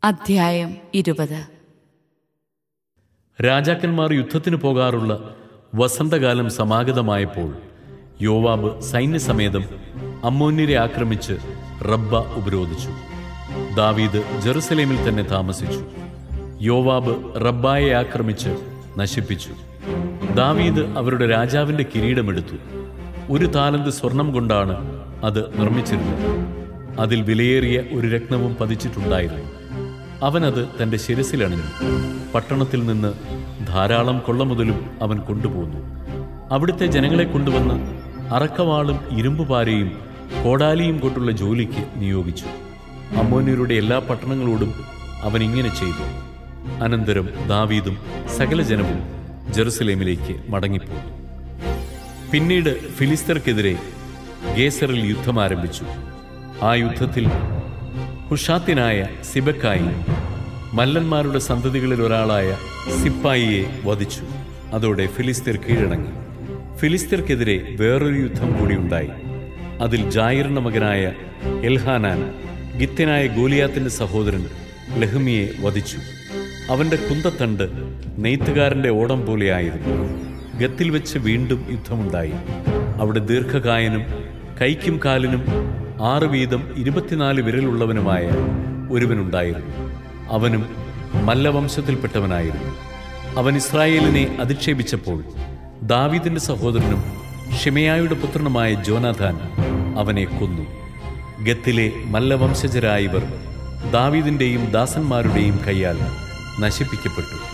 അധ്യായം ഇരുപത് രാജാക്കന്മാർ യുദ്ധത്തിന് പോകാറുള്ള വസന്തകാലം സമാഗതമായപ്പോൾ യോവാബ് സൈന്യസമേതം അമ്മോന്യരെ ആക്രമിച്ച് റബ്ബ ഉപരോധിച്ചു ദാവീദ് ജെറുസലേമിൽ തന്നെ താമസിച്ചു യോവാബ് റബ്ബായെ ആക്രമിച്ച് നശിപ്പിച്ചു ദാവീദ് അവരുടെ രാജാവിന്റെ കിരീടമെടുത്തു ഒരു താലന്ത് സ്വർണം കൊണ്ടാണ് അത് നിർമ്മിച്ചിരുന്നത് അതിൽ വിലയേറിയ ഒരു രത്നവും പതിച്ചിട്ടുണ്ടായിരുന്നു അവനത് തന്റെ ശിരസിലണിഞ്ഞു പട്ടണത്തിൽ നിന്ന് ധാരാളം കൊള്ളമുതലും അവൻ കൊണ്ടുപോന്നു അവിടുത്തെ ജനങ്ങളെ കൊണ്ടുവന്ന് അറക്കവാളും ഇരുമ്പുപാരയും കോടാലിയും കൊണ്ടുള്ള ജോലിക്ക് നിയോഗിച്ചു അമ്മോന്യരുടെ എല്ലാ പട്ടണങ്ങളോടും അവൻ ഇങ്ങനെ ചെയ്തു അനന്തരം ദാവീദും സകല ജനവും ജെറുസലേമിലേക്ക് മടങ്ങിപ്പോയി പിന്നീട് ഫിലിസ്തർക്കെതിരെ ഗേസറിൽ യുദ്ധം ആരംഭിച്ചു ആ യുദ്ധത്തിൽ ഹുഷാത്തിനായ സിബക്കായി മല്ലന്മാരുടെ സന്തതികളിൽ ഒരാളായ സിപ്പായിയെ വധിച്ചു അതോടെ ഫിലിസ്തീർ കീഴടങ്ങി ഫിലിസ്തീർക്കെതിരെ വേറൊരു യുദ്ധം കൂടി ഉണ്ടായി അതിൽ ജായിറിന്റെ മകനായ എൽഹാനാൻ ഗിത്യനായ ഗോലിയാത്തിന്റെ സഹോദരൻ ലഹ്മിയെ വധിച്ചു അവന്റെ കുന്തത്തണ്ട് നെയ്ത്തുകാരന്റെ ഓടം പോലെയായിരുന്നു ഗത്തിൽ വെച്ച് വീണ്ടും യുദ്ധമുണ്ടായി അവിടെ ദീർഘകായനും കൈക്കും കാലിനും ആറ് വീതം ഇരുപത്തിനാല് വിരലുള്ളവനുമായ ഒരുവനുണ്ടായിരുന്നു അവനും മല്ലവംശത്തിൽപ്പെട്ടവനായിരുന്നു അവൻ ഇസ്രായേലിനെ അധിക്ഷേപിച്ചപ്പോൾ ദാവീദിന്റെ സഹോദരനും ഷിമയായുടെ പുത്രനുമായ ജോനാഥാൻ അവനെ കൊന്നു ഗത്തിലെ മല്ലവംശജരായവർ ദാവീദിന്റെയും ദാസന്മാരുടെയും കൈയാൽ നശിപ്പിക്കപ്പെട്ടു